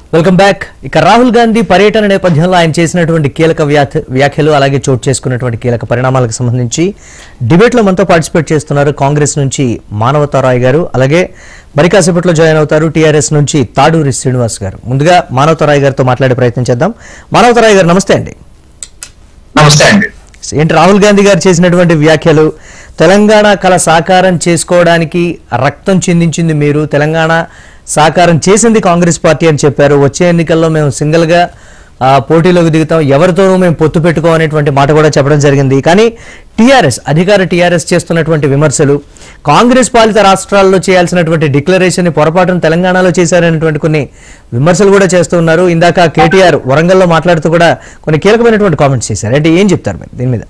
Welcome back ఇక రాహుల్ గాంధీ పర్యటన నేపథ్యంలో ఆయన చేసినటువంటి కీలక వ్యాఖ్య- వ్యాఖ్యలు అలాగే చోటు చేసుకున్నటువంటి కీలక పరిణామాలకు సంబంధించి డిబేట్లో మనతో పార్టిసిపేట్ చేస్తున్నారు కాంగ్రెస్ నుంచి మానవతారాయ్ గారు అలాగే మరి కాసేపట్లో జాయిన్ అవుతారు టీఆర్ఎస్ నుంచి తాడూరి శ్రీనివాస్ గారు ముందుగా మానవతారాయ్ గారితో మాట్లాడే ప్రయత్నం చేద్దాం మానవతారాయ్ గారు నమస్తే అండి నమస్తే అండి ఏంటి రాహుల్ గాంధీ గారు చేసినటువంటి వ్యాఖ్యలు తెలంగాణ కళ సాకారం చేసుకోవడానికి రక్తం చిందించింది మీరు తెలంగాణ సాకారం చేసింది కాంగ్రెస్ పార్టీ అని చెప్పారు వచ్చే ఎన్నికల్లో మేము సింగిల్గా ఆ, పోటీలోకి దిగుతాం ఎవరితోనూ మేము పొత్తు పెట్టుకోమనేటువంటి మాట కూడా చెప్పడం జరిగింది కానీ టీఆర్ఎస్ అధికార టీఆర్ఎస్ చేస్తున్నటువంటి విమర్శలు కాంగ్రెస్ పాలిత రాష్ట్రాల్లో చేయాల్సినటువంటి డిక్లరేషన్ పొరపాటును తెలంగాణలో చేశారనేటువంటి కొన్ని విమర్శలు కూడా చేస్తున్నారు ఇందాక కేటీఆర్ వరంగల్లో మాట్లాడుతూ కూడా కొన్ని కీలకమైనటువంటి కామెంట్స్ చేశారు అంటే ఏం చెప్తారు మీరు దీని మీద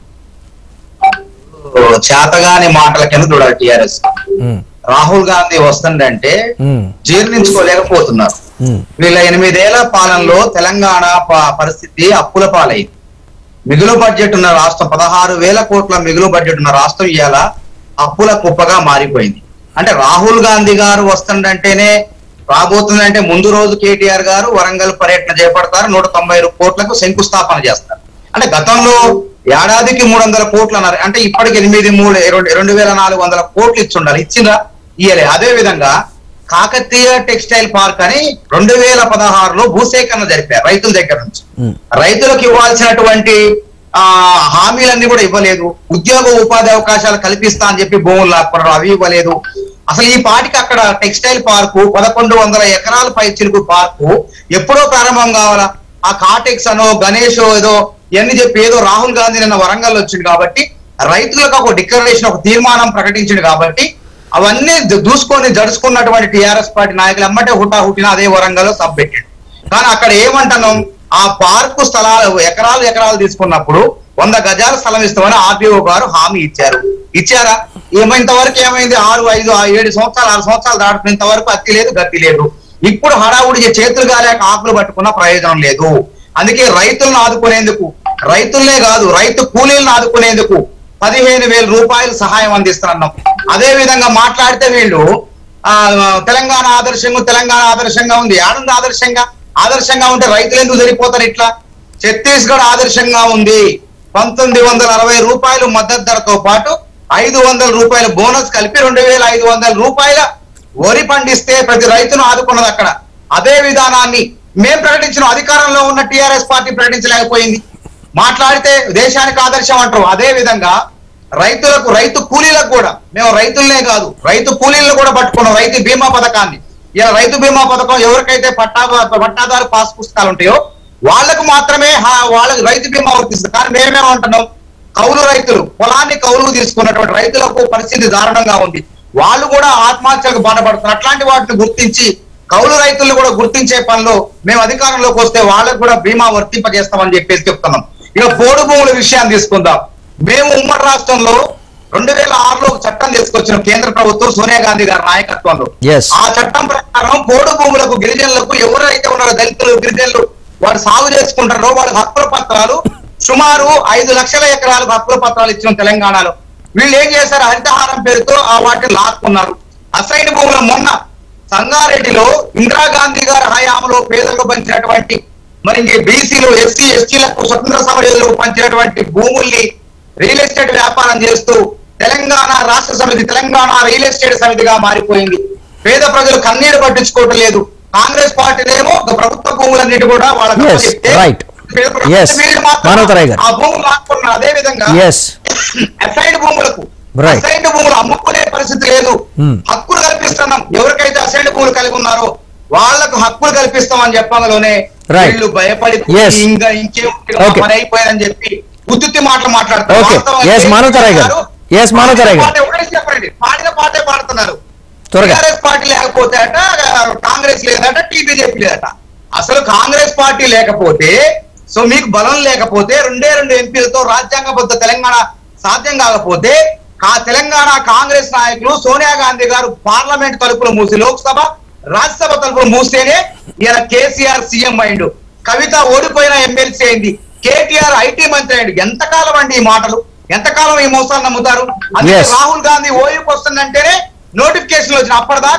చేతగాని మాటల కింద చూడాలి టిఆర్ఎస్ ఉమ్, రాహుల్ గాంధీ వస్తుందంటే ఉమ్, జీర్ణించుకోలేకపోతున్నారు ఉమ్, వీళ్ళ ఎనిమిదేళ్ల పాలనలో తెలంగాణ ప- పరిస్థితి అప్పుల పాలైంది మిగులు బడ్జెట్ ఉన్న రాష్ట్రం పదహారు వేల కోట్ల మిగులు బడ్జెట్ ఉన్న రాష్ట్రం ఇవాళ అప్పుల కుప్పగా మారిపోయింది అంటే రాహుల్ గాంధీ గారు వస్తుందంటేనే రాబోతుందంటే ముందు రోజు కేటీఆర్ గారు వరంగల్ పర్యటన చేపడతారు నూట తొంభై కోట్లకు శంకుస్థాపన చేస్తారు అంటే గతంలో ఏడాదికి మూడు వందల కోట్లు అన్నారు అంటే ఇప్పటికి ఎనిమిది మూడు రెండు రెండు వేల నాలుగు వందల కోట్లు ఇచ్చి ఉండాలి ఇచ్చిందా ఇయ్యలే అదే విధంగా కాకతీయ టెక్స్టైల్ పార్క్ అని రెండు వేల పదహారులో భూసేకరణ జరిపారు రైతుల దగ్గర నుంచి ఉమ్, రైతులకు ఇవ్వాల్సినటువంటి ఆ హామీలన్నీ కూడా ఇవ్వలేదు ఉద్యోగ ఉపాధి అవకాశాలు కల్పిస్తా అని చెప్పి భూములు లాక్కున్నారు అవి ఇవ్వలేదు అసలు ఈ పాటికి అక్కడ టెక్స్టైల్ పార్కు పదకొండు వందల ఎకరాల పై చిరుకు పార్కు ఎప్పుడో ప్రారంభం కావాలా ఆ కాటెక్స్ అనో గణేష్ ఏదో ఇవన్నీ చెప్పి ఏదో రాహుల్ గాంధీ నిన్న వరంగల్ వచ్చింది కాబట్టి రైతులకు ఒక డిక్లరేషన్ ఒక తీర్మానం ప్రకటించింది కాబట్టి అవన్నీ దు- దూసుకొని జడుచుకున్నటువంటి టిఆర్ఎస్ పార్టీ నాయకులు ఎమ్మటే హుటా హుటిన అదే వరంగల్లో సబ్ పెట్టాడు కానీ అక్కడ ఏమంటున్నాం ఆ పార్కు స్థలాలు ఎకరాలు ఎకరాలు తీసుకున్నప్పుడు వంద గజాల స్థలం ఇస్తామని ఆర్డీఓ గారు హామీ ఇచ్చారు ఇచ్చారా ఏమైనంత వరకు ఏమైంది ఆరు ఐదు ఆ ఏడు సంవత్సరాలు ఆరు సంవత్సరాలు దాటుకునేంత వరకు అత్తి లేదు గతి లేదు ఇప్పుడు హడావుడి చేతులు గాలేక ఆకులు పట్టుకున్న ప్రయోజనం లేదు అందుకే రైతులను ఆదుకునేందుకు రైతులనే కాదు రైతు కూలీలను ఆదుకునేందుకు పదిహేను వేల రూపాయలు సహాయం అందిస్తున్నాం అదే విధంగా మాట్లాడితే వీళ్ళు ఆ తెలంగాణ ఆదర్శంగా తెలంగాణ ఆదర్శంగా ఉంది ఆనంద ఆదర్శంగా ఆదర్శంగా ఉంటే రైతులు ఎందుకు సరిపోతారు ఇట్లా ఛత్తీస్గఢ్ ఆదర్శంగా ఉంది పంతొమ్మిది వందల అరవై రూపాయలు మద్దతు ధరతో పాటు ఐదు వందల రూపాయల బోనస్ కలిపి రెండు వేల ఐదు వందల రూపాయల వరి పండిస్తే ప్రతి రైతును ఆదుకున్నది అక్కడ అదే విధానాన్ని మేము ప్రకటించిన అధికారంలో ఉన్న టిఆర్ఎస్ పార్టీ ప్రకటించలేకపోయింది మాట్లాడితే దేశానికి ఆదర్శం అంటారు అదే విధంగా రైతులకు రైతు కూలీలకు కూడా మేము రైతులనే కాదు రైతు కూలీలను కూడా పట్టుకున్నాం రైతు బీమా పథకాన్ని ఇలా రైతు బీమా పథకం ఎవరికైతే పట్టా పట్టాదారు పాస్ పుస్తకాలు ఉంటాయో వాళ్ళకు మాత్రమే హా- వాళ్ళకి రైతు బీమా వర్తిస్తుంది కానీ మేమేమంటున్నాం కౌలు రైతులు పొలాన్ని కౌలు తీసుకున్నటువంటి రైతులకు పరిస్థితి దారుణంగా ఉంది వాళ్ళు కూడా ఆత్మహత్యలకు బాధపడుతున్నారు అట్లాంటి వాటిని గుర్తించి కౌలు రైతులను కూడా గుర్తించే పనిలో మేము అధికారంలోకి వస్తే వాళ్ళకు కూడా బీమా వర్తింపజేస్తామని చెప్పేసి చెప్తున్నాం ఇక పోడు భూముల విషయాన్ని తీసుకుందాం మేము ఉమ్మడి రాష్ట్రంలో రెండు వేల ఆరులో ఒక చట్టం తీసుకొచ్చిన కేంద్ర ప్రభుత్వం సోనియా గాంధీ గారి నాయకత్వంలో Yes. ఆ చట్టం ప్రకారం పోడు భూములకు గిరిజనులకు ఎవరైతే ఉన్నారో దళితులు గిరిజనులు వాడు సాగు చేసుకుంటారో వాళ్ళకి హక్కుల పత్రాలు సుమారు ఐదు లక్షల ఎకరాలకు హక్కుల పత్రాలు ఇచ్చిన తెలంగాణలో వీళ్ళు ఏం చేశారు హరితహారం పేరుతో ఆ వాటిని లాక్కున్నారు అసైన్ భూములు మొన్న సంగారెడ్డిలో ఇందిరాగాంధీ గారి హయాంలో పేదలకు పంచినటువంటి మరి ఇంక బీసీలు ఎస్సీ ఎస్టీలకు స్వతంత్ర సమరయోధులకు పంచినటువంటి భూముల్ని రియల్ ఎస్టేట్ వ్యాపారం చేస్తూ తెలంగాణ రాష్ట్ర సమితి తెలంగాణ రియల్ ఎస్టేట్ సమితిగా మారిపోయింది పేద ప్రజలు కన్నీరు పట్టించుకోవటం లేదు కాంగ్రెస్ పార్టీనేమో ఒక ప్రభుత్వ భూములన్నిటి కూడా వాళ్ళకి Yes, అప్పచెప్తే right. పేద ప్రజలు Yes, వీళ్ళు మాత్రం మానవతరాయ్ గారు. ఆ భూములు లాక్కున్నారు అదే విధంగా ఎస్ అసైన్డ్ భూములకు Right. అసైన్డ్ భూములు అమ్ముకునే పరిస్థితి లేదు Hmm. హక్కులు కల్పిస్తున్నాం ఎవరికైతే అసైన్డ్ భూములు కలిగి ఉన్నారో వాళ్ళకు హక్కులు కల్పిస్తామని చెప్పడంలోనే Right. వీళ్ళు భయపడి Yes. ఇంకా ఇంకేం Okay. పని అయిపోయిందని చెప్పి ఉత్తుత్తి మాటలు మాట్లాడతారు Okay. వాస్తవానికి Yes, మానవతరాయ్ గారు. Yes, మానవతరాయ్ గారు. పాట ఒకటే చెప్పండి పాడిన పాటే పాడుతున్నారు త్వరగా. టీఆర్ఎస్ పార్టీ లేకపోతే అట కాంగ్రెస్ లేదట టీబీజేపీ లేదట అసలు కాంగ్రెస్ పార్టీ లేకపోతే సో మీకు బలం లేకపోతే రెండే రెండు ఎంపీలతో రాజ్యాంగబద్ధ తెలంగాణ సాధ్యం కాకపోతే ఆ తెలంగాణ కాంగ్రెస్ నాయకులు సోనియా గాంధీ గారు పార్లమెంట్ తలుపులు మూసి లోక్సభ రాజ్యసభ తలుపులు మూస్తేనే ఈయన కేసీఆర్ సీఎం అయిండు కవిత ఓడిపోయిన ఎమ్మెల్సీ అయింది కేటీఆర్ ఐటీ మంత్రి అయిండు ఎంతకాలం అండి ఈ మాటలు ఎంతకాలం ఈ మోసాలు నమ్ముతారు అందుకే Yes. రాహుల్ గాంధీ ఓయూకి వస్తుందంటేనే నోటిఫికేషన్ వచ్చిన అప్పటిదాకా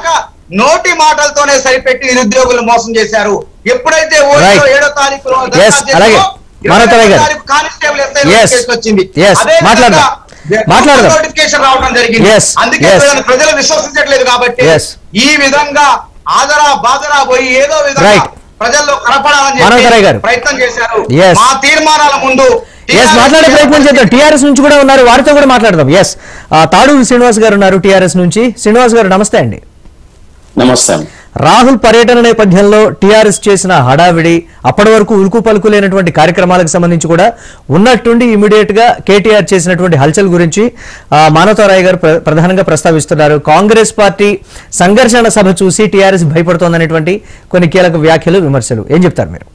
నోటి మాటలతోనే సరిపెట్టి నిరుద్యోగులు మోసం చేశారు ఎప్పుడైతే ఓడిలో Right. ఏడో తారీఖు Yes, అలాగే. మానవతరాయ్ గారు. Constable Yes. వచ్చింది Yes, అదే మాట్లాడదాం. మాట్లాడదాం. నోటిఫికేషన్ రావడం జరిగింది Yes, అందుకే yes. ప్రజలు- ప్రజలు విశ్వసించట్లేదు కాబట్టి Yes. ఈ విధంగా ఆదరా బాదరా పోయి ఏదో విధంగా Right. ప్రజల్లో కనపడాలని మానవతరాయ్ గారు. చెప్పి ప్రయత్నం చేశారు Yes. మా తీర్మానాల ముందు ఎస్ మాట్లాడే ప్రయత్నం చేద్దాం టీఆర్ఎస్ నుంచి కూడా ఉన్నారు వారితో కూడా మాట్లాడదాం ఎస్ తాడూరు శ్రీనివాస్ గారు ఉన్నారు టీఆర్ఎస్ నుంచి శ్రీనివాస్ గారు నమస్తే అండి నమస్తే రాహుల్ పర్యటన నేపథ్యంలో టీఆర్ఎస్ చేసిన హడావిడి అప్పటి వరకు ఉలుకు పలుకు లేనటువంటి కార్యక్రమాలకు సంబంధించి కూడా ఉన్నట్టుండి ఇమీడియట్ గా కేటీఆర్ చేసినటువంటి హల్చల్ గురించి ఆ, మానవతారాయ్ గారు ప్ర- ప్రధానంగా ప్రస్తావిస్తున్నారు కాంగ్రెస్ పార్టీ సంఘర్షణ సభ చూసి టీఆర్ఎస్ భయపడుతోందనేటువంటి కొన్ని కీలక వ్యాఖ్యలు విమర్శలు ఏం చెప్తారు మీరు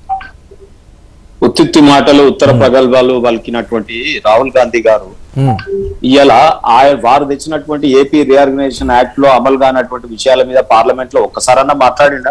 ఉత్తుత్తి మాటలు ఉత్తర ప్రగల్భాలు పలికినటువంటి రాహుల్ గాంధీ గారు ఉమ్, ఇలా ఆయన వారు తెచ్చినటువంటి ఏపీ రీఆర్గనైజేషన్ యాక్ట్ లో అమలు కానటువంటి విషయాల మీద పార్లమెంట్ లో ఒక్కసారన్నా మాట్లాడిండా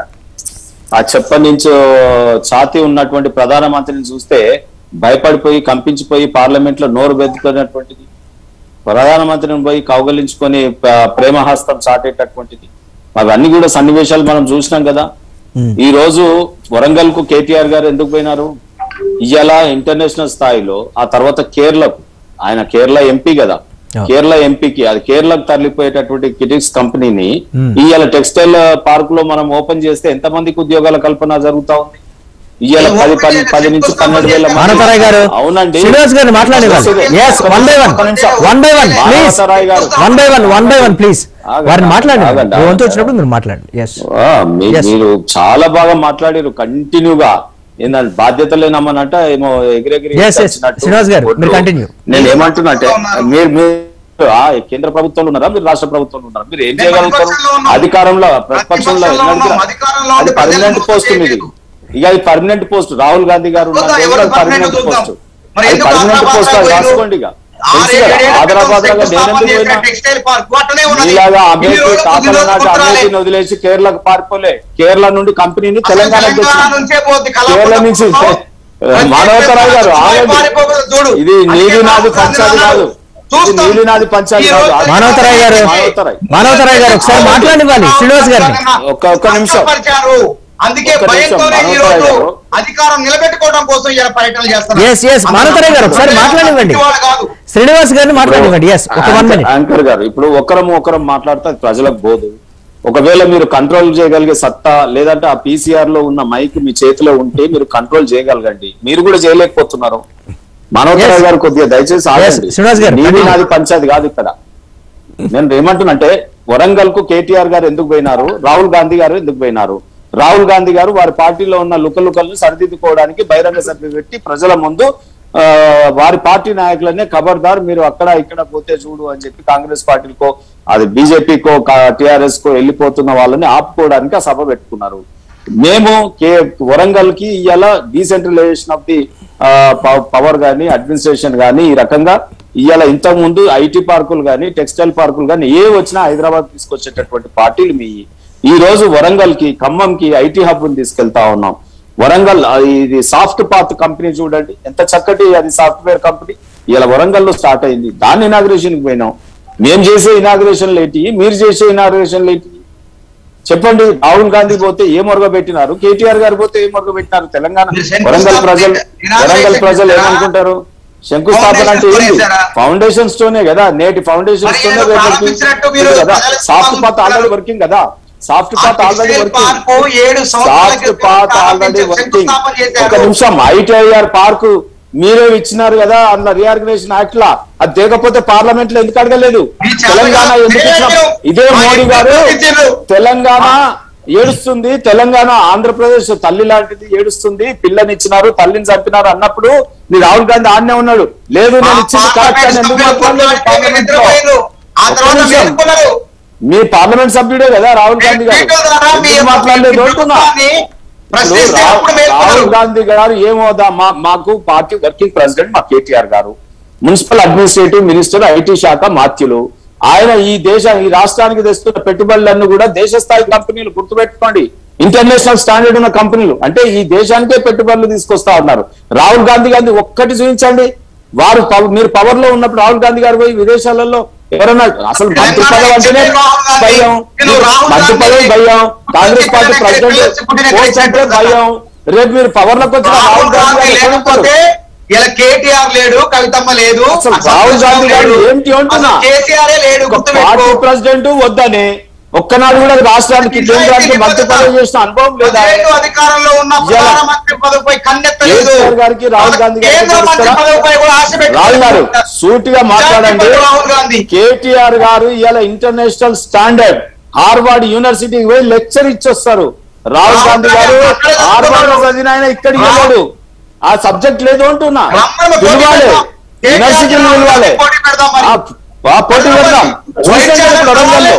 ఆ చెప్ప నుంచి ఛాతి ఉన్నటువంటి ప్రధానమంత్రిని చూస్తే భయపడిపోయి కంపించిపోయి పార్లమెంట్ లో నోరు బెదుకున్నటువంటిది ప్రధానమంత్రిని పోయి కౌగలించుకొని ప- ప్రేమహస్తం చాటేటటువంటిది అవన్నీ కూడా సన్నివేశాలు మనం చూసినాం కదా ఉమ్, ఈ రోజు వరంగల్ కు కేటీఆర్ గారు ఎందుకు పోయినారు ఇవాళ ఇంటర్నేషనల్ స్థాయిలో ఆ తర్వాత కేరళకు ఆయన కేరళ ఎంపీ కదా Yeah. కేరళ ఎంపీకి అది కేరళకు తరలిపోయేటటువంటి కిటిక్స్ కంపెనీని Hmm. ఇవాళ టెక్స్టైల్ పార్క్ లో మనం ఓపెన్ చేస్తే ఎంత మందికి ఉద్యోగాల కల్పన జరుగుతా ఉంది ఇవాళ ఇది పది open పది చేస్తే పది నుంచి పన్నెండు వేల మంది- మానవతారాయ్ గారు అవునండి శ్రీనివాస్ గారిని మాట్లాడేవారు yes one by one one by one please Manavata Roy గారు one by one one by one please ఆగండి, వారిని మాట్లాడండి ఆగండి, మీ వంతు ఆగండి. వచ్చినప్పుడు మీరు మాట్లాడండి ఎస్ ఆ, మీ- Yes. మీరు చాలా బాగా మాట్లాడారు కంటిన్యూగా ఏంటంటే బాధ్యత లేనమ్మనంట ఏమో ఎగిరెగిరి Yes, yes. చచ్చినట్టు శ్రీనివాస్ గారు, కొట్టు. మీరు continue. నేను ఏమంటున్నా అంటే ఉన్నారు. మీరు మీరు ఆ, కేంద్ర ప్రభుత్వంలో ఉన్నారా మీరు రాష్ట్ర ప్రభుత్వంలో ఉన్నారా మీరు ఏం మేము చేయగలుగుతారు ప్రతిపక్షంలో ఉన్నాం. అధికారంలో ప్రతిపక్షంలో ప్రతిపక్షంలో ఎన్నడూ ఉన్నాం. అధికారంలో అది ఉండి ప్రజలను పర్మనెంట్ మోసం పోస్ట్ మీది చేయలేదు. ఇక అది పర్మనెంట్ పోస్ట్ రాహుల్ గాంధీ గారు చూద్దాం, ఉన్నారు ఎవరు పర్మనెంట్ permanent చూద్దాం. పోస్ట్ మరి అది ఎందుకు పర్మనెంట్ ఆంధ్ర పోస్ట్ బాధ రాసుకోండి ఇక ఆరు తెలుసు కదా, ఏడు ఏళ్ల ఆదిలాబాద్ క్రితం లాగా శంకుస్థాపన నేనెందుకు చేసిన పోయినా టెక్స్టైల్ పార్క్ అట్లనే ఉన్నది. ఇలాగా ఇన్ని అమేఠీ రోజులు తాతల కొద్ది రోజులు నాటి గుర్తురాలే. అమేఠీని వదిలేసి కేరళకు పారిపోలే కేరళ నుండి కంపెనీని అసలు తెలంగాణకు తెలంగాణ తెచ్చింది. నుంచే పోద్ది కేరళ నుంచి కలపడం. మానవతరావు గారు ఆగండి పారిపోకూడదు చూడు. ఇది నీలి అందుకే నాది రాహుల్ పంచాది గాంధీ కాదు ఇది చూస్తాం. నీలి నాది పంచాది ఈ కాదు రోజు మానవతరాయ్ గారు మానవతరాయ్. మానవతరాయ్ గారు ఒకసారి మాట్లాడివ్వాలి శ్రీనివాస్ గారిని ఒక్క- ఒక్క నిమిషం. కష్టపరిచారు. అందుకే ఒక్క నిమిషం, భయంతోనే ఈ మానవతరాయ్ రోజు గారు. అధికారం నిలబెట్టుకోవడం కోసం ఇలా పర్యటన చేస్తున్నారు Yes, yes, మానవతరాయ్ గారు, ఒకసారి మాట్లాడివ్వండి. వాళ్ళు కాదు శ్రీనివాస్ గారిని మాట్లాడివ్వండి ఎస్ ఒక వన్ యాంకర్- మినిట్ యాంకర్ గారు ఇప్పుడు ఒకరం ఒకరం మాట్లాడితే అది ప్రజలకు బోదు ఒకవేళ మీరు కంట్రోల్ చేయగలిగే సత్తా లేదంటే ఆ పీసీఆర్ లో ఉన్న మైక్ మీ చేతిలో ఉంటే మీరు కంట్రోల్ చేయగలగండి మీరు కూడా చేయలేకపోతున్నారు మనోహర్ Yes. గారు కొద్దిగా దయచేసి ఆగండి. శ్రీనివాస్ గారు, నీది continue. నాది పంచాది కాదు ఇక్కడ నేను ఏమంటున్నంటే వరంగల్ కు కేటీఆర్ గారు ఎందుకు పోయినారు రాహుల్ గాంధీ గారు ఎందుకు పోయినారు రాహుల్ గాంధీ గారు వారి పార్టీలో ఉన్న లుకలుకలను సరిదిద్దుకోవడానికి బహిరంగ సభ పెట్టి ప్రజల ముందు ఆ, వారి పార్టీ నాయకులనే ఖబర్దార్ మీరు అక్కడ ఇక్కడ పోతే చూడు అని చెప్పి కాంగ్రెస్ పార్టీకో అది బీజేపీకో టిఆర్ఎస్ కో వెళ్ళిపోతున్న వాళ్ళని ఆపుకోవడానికి ఆ సభ పెట్టుకున్నారు మేము కే వరంగల్ కి ఇవాళ డీసెంట్రలైజేషన్ ఆఫ్ ది పవర్ గానీ అడ్మినిస్ట్రేషన్ గానీ ఈ రకంగా ఇవాళ ఇంతకు ముందు ఐటీ పార్కులు గానీ టెక్స్టైల్ పార్కులు గానీ ఏ వచ్చినా హైదరాబాద్ తీసుకొచ్చేటటువంటి పార్టీలు మీ ఈ రోజు వరంగల్ కి ఖమ్మం కి ఐటీ హబ్ ని తీసుకెళ్తా ఉన్నాం వరంగల్ ఆ, ఇది సాఫ్ట్ పాత్ కంపెనీ చూడండి ఎంత చక్కటి అది సాఫ్ట్వేర్ కంపెనీ ఇలా వరంగల్ లో స్టార్ట్ అయింది దాని ఇనాగ్రేషన్ కి పోయినాం మేము చేసే ఇనాగ్రేషన్ లేటి మీరు చేసే ఇనాగ్రేషన్ లేటి చెప్పండి రాహుల్ గాంధీ పోతే ఏ మొరగ పెట్టినారు కేటీఆర్ గారు పోతే ఏ మొరగ పెట్టినారు తెలంగాణ మీరు శంకుస్థాపన వరంగల్ ప్రజలు ఇనాగ్రేషన్ వరంగల్ ప్రజలు చేశారా? ఏమనుకుంటారు శంకుస్థాపన అంటే ఫౌండేషన్ ఏంటి చేశారా? ఫౌండేషన్ స్టోనే కదా నేటి ఫౌండేషన్ మరి స్టోనే ఏదో ప్రారంభించినట్టు మీరు కదా ప్రజలకు సాఫ్ట్ పాత్ ఆల్రెడీ పంపుతున్నారు. వర్కింగ్ కదా సాఫ్ట్ ఆ path already textile working park ఏడు సంవత్సరాల సాఫ్ట్ క్రితం పాత్ ఆల్రెడీ ప్రారంభించి వర్కింగ్ శంకుస్థాపన చేశారు. ఒక నిమిషం ఐటీఐఆర్ పార్కు మీరే ఇచ్చినారు కదా అన్న రీఆర్గనైజేషన్ యాక్ట్ లా అది తేకపోతే పార్లమెంట్ లో ఎందుకు అడగలేదు మీ చేత తెలంగాణ కాదు, ఎందుకు మీరే ఇచ్చాం? అడిగారు. ఇదే మా మోడీ ఇంట్లో గారు ఇచ్చారు. తెలంగాణ ఏడుస్తుంది తెలంగాణ ఆంధ్రప్రదేశ్ తల్లి లాంటిది ఏడుస్తుంది పిల్లనిచ్చినారు తల్లిని చంపినారు అన్నప్పుడు నీ రాహుల్ గాంధీ ఆడనే ఉన్నాడు లేదు నేను ఇచ్చింది కరెక్ట్ అని ఎందుకు మాట్లాడలేదు పార్లమెంట్ లో ఆ ఒక్క తర్వాత నిమిషం. మేలుకున్నారు. మీ పార్లమెంట్ సభ్యుడే కదా రాహుల్ గాంధీ గారు ట్విట్టర్ ద్వారా మీ ఎందుకు మాట్లాడలేదు అంటున్నా ప్రభుత్వాన్ని ప్రశ్నిస్తే ఇప్పుడు అప్పుడు రా- మేలుకున్నారు. రాహుల్ గాంధీ గారు ఏమోదా మా మాకు పార్టీ వర్కింగ్ ప్రెసిడెంట్ మా కేటీఆర్ గారు మున్సిపల్ అడ్మినిస్ట్రేటివ్ మినిస్టర్ ఐటీ శాఖ మాత్యులు ఆయన ఈ దేశ ఈ రాష్ట్రానికి తెస్తున్న పెట్టుబడులన్నీ కూడా దేశ స్థాయి కంపెనీలు గుర్తుపెట్టుకోండి ఇంటర్నేషనల్ స్టాండర్డ్ ఉన్న కంపెనీలు అంటే ఈ దేశానికే పెట్టుబడులు తీసుకొస్తా ఉన్నారు రాహుల్ గాంధీ గాంధీ ఒక్కటి చూపించండి వారు పవ- మీరు పవర్ లో ఉన్నప్పుడు రాహుల్ గాంధీ గారు పోయి విదేశాలలో ఎవరన్నా అసలు మంత్రి పదవి అంటేనే భయం మంత్రి పదవి భయం కాంగ్రెస్ పార్టీ ప్రెసిడెంట్ పోస్ట్ అంటే భయం రేపు మీరు పవర్ లోకి వచ్చిన రాహుల్ గాంధీ గారు ఎక్కడ ఉంటారు? లేకపోతే ఇలా కేటీఆర్ లేడు కవితమ్మ లేదు అసలు అసలు రాహుల్ గాంధీ గారు లేడు. ఏంటి అంటున్నా? అసలు కేసీఆర్ లేడు ఒక గుర్తుపెట్టుకో. పార్టీ ప్రెసిడెంట్ వద్దనే ఒక్కనాడు కూడా రాష్ట్రానికి కేంద్రానికి మంత్రి పదవి చేసిన అనుభవం లేదా పదిహేడు అధికారంలో ఉన్న ఇలా ప్రధానమంత్రి పదవిపై కన్నెత్తలేదు కేసీఆర్ గారికి రాహుల్ గాంధీ గారికి కేంద్ర మంత్రి తెలుస్తారా? పదవిపై కూడా ఆశ రాహుల్ గారు పెట్టుకుంటున్నారు. సూటిగా మాట్లాడండి రాహుల్ గాంధీ కేటీఆర్ గారు ఇవాళ ఇంటర్నేషనల్ స్టాండర్డ్ హార్వర్డ్ యూనివర్సిటీకి పోయి లెక్చర్ ఇచ్చొస్తారు రాహుల్ రాహుల్ గాంధీ గారు గాంధీ అక్కడే హార్వర్డ్ లో చదువుకున్నారు. చదివిన ఆయన ఇక్కడికి రాహుల్ వెళ్ళాడు ఆ సబ్జెక్ట్ లేదు అంటున్నా రమ్మను పోటీ పిలవాలి పెడదాం. యూనివర్సిటీని కేటీఆర్ పిలవాలి పోటీ పెడదాం మరి. ఆ- ఆ పోటీ పెడదాం చూసండి ఇప్పుడు వరంగల్లో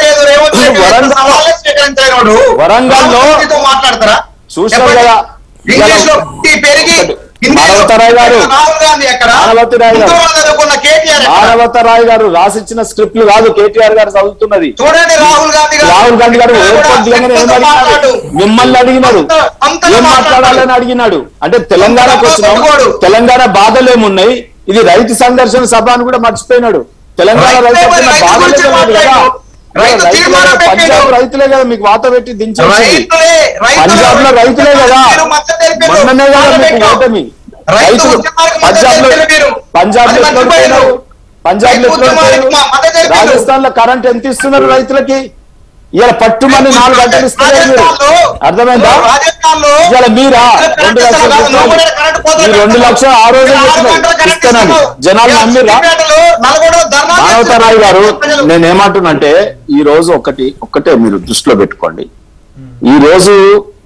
వరంగల్- వరంగల్ వరంగల్లో మాట్లాడతారా చూశారు చెప్పండి. కదా. ఇంగ్లీష్ లో ఇలా- పుట్టి పెరిగి హిందీలో మానవతరాయ్ గారు. రాహుల్ గాంధీ ఎక్కడ మానవతరాయ్ గారు. ఉద్యోగాలు చదువుకున్న కేటీఆర్ ఎక్కడ? మానవతరాయ్ గారు రాసిచ్చిన స్క్రిప్ట్లు కాదు కేటీఆర్ గారు చదువుతున్నది చూడండి రాహుల్ గాంధీ గారు రాహుల్ గాంధీ గారు ఇక్కడ కూడా ఎయిర్పోర్ట్ దిగగానే ఏం అంతగా అడిగినాడు మాట్లాడు. మిమ్మల్ని అడిగినాడు అంత- అంతగా ఏం మాట్లాడాలని మాట్లాడు. అడిగినాడు అంటే తెలంగాణకు వచ్చినాం అంతగా తెలంగాణ బాధలు ఏమున్నాయి ఇది రైతు సంఘర్షణ సభ అని కూడా మర్చిపోయినాడు తెలంగాణ రైతే రైతు మరి రైతు బాధలే గురించి తెలియదు కదా మాట్లాడు. రైతు రైతులే తీర్మానం కదా, పెట్టాడు. పంజాబ్ రైతులే కదా మీకు వాత పెట్టి దించేది రైతులే రైతులు- పంజాబ్ లో రైతులే కదా మీరు మద్దతు తెలిపారు. మొన్ననే కదా మద్దతు మీకు పెట్టారు. ఓటమి రైతు రైతులు ఉద్యమానికి మద్దతు పంజాబ్ లో తెలిపారు మీరు. పంజాబ్ లో అది ఎట్లా మర్చిపోయారు. ఓడిపోయినారు? పంజాబ్ లో రైతు ఎట్లా ఉద్యమానికి ఓడిపోయారు? మద్దతు తెలిపారు. రాజస్థాన్ లో కరెంట్ ఎంత ఇస్తున్నారు రైతులకి ఇలా పట్టుమని నాలుగు గంటలు ఇస్తున్నారు మీరు రాజస్థాన్లో అర్థమైందా రాజస్థాన్లో ఇవాళ మీరా కరెంట్ రెండు లక్షలు కాదు, ఇస్తున్నారు. లోపల కరెంట్ పోతే ఈ రెండు లక్షలు ఆ రోజే ఆరు చెప్పినారు గంటల కరెంట్ ఇస్తానని ఇస్తున్నావు. జనాలు ఇలా నమ్మిరా సిద్దిపేటలో నల్గొండ ధర్నా మానవతరాయ్ గారు ప్రజలు- నేను ఏమంటున్నంటే ఈ రోజు ఒకటి ఒక్కటే మీరు దృష్టిలో పెట్టుకోండి ఈ రోజు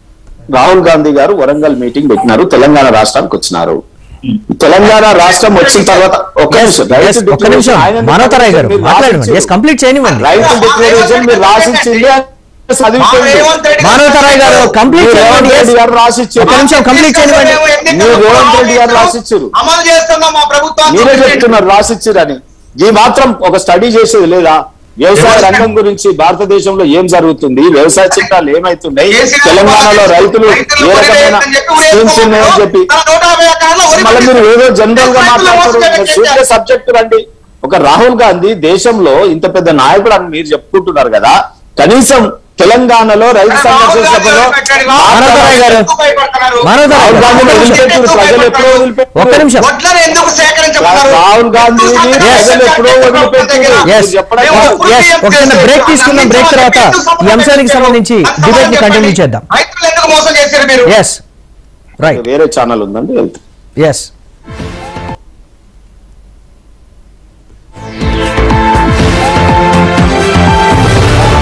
రాహుల్ గాంధీ గారు వరంగల్ మీటింగ్ పెట్టినారు తెలంగాణ రాష్ట్రానికి వచ్చినారు తెలంగాణ రాష్ట్రం వచ్చిన తర్వాత ఒక్క నిమిషం Yes, రైతు ఒక్క నిమిషం ఆయన మానవతరాయ్ గారు మీరు మాట్లాడండి రాసిచ్చారు. ఎస్ కంప్లీట్ చేయనివ్వండి రైతు డిక్లరేషన్ మీరు రాసిచ్చింది చదివిపోయింది రేవంత్ రెడ్డి మానవతరాయ్ గారు కంప్లీట్ మీరు చేయనివ్వండి రేవంత్ రెడ్డి yes. గారు రాసిచ్చారు ఒక్క నిమిషం కంప్లీట్ చేయనివ్వండి మీరు రేవంత్ రెడ్డి గారు రాసిచ్చారు అమలు చేస్తున్నాం మా ప్రభుత్వం మీరే చెప్తున్నారు రాసిచ్చిరని ఈ మాత్రం ఒక స్టడీ చేసేది లేదా వ్యవసాయ రంగం గురించి భారతదేశంలో ఏం జరుగుతుంది వ్యవసాయ చట్టాలు ఏమైతున్నాయి తెలంగాణలో రైతులు ఏ రకమైన స్కీమ్స్ ఉన్నాయని చెప్పి మళ్ళీ మీరు ఏదో జనరల్ గా మాట్లాడతారు సబ్జెక్ట్ రండి ఒక రాహుల్ గాంధీ దేశంలో ఇంత పెద్ద నాయకుడు అని మీరు చెప్పుకుంటున్నారు కదా కనీసం తెలంగాణలో రైతు సంఘర్షణ సభలో మానవతరాయ్ గారు. మానవతరాయ్ రాహుల్ గాంధీని వదిలిపెట్టారు ప్రజలు ఎప్పుడో ఒక్క వదిలిపెట్టారు నిమిషం వడ్లను ఎందుకు సేకరించమన్నారు రాహుల్ గాంధీని ప్రజలు ఎప్పుడో వదిలిపెట్టారు Yes. మీరు చెప్పడం మేము కాదు. ఇప్పుడు Yes, ఒక చిన్న break తీసుకుందాం. Break తర్వాత ఈ అంశానికి సంబంధించి debate ని continue చేద్దాం. రైతులు ఎందుకు మోసం చేశారు మీరు ఎస్ రైట్ వేరే ఛానల్ ఉందండి వెళ్తాం ఎస్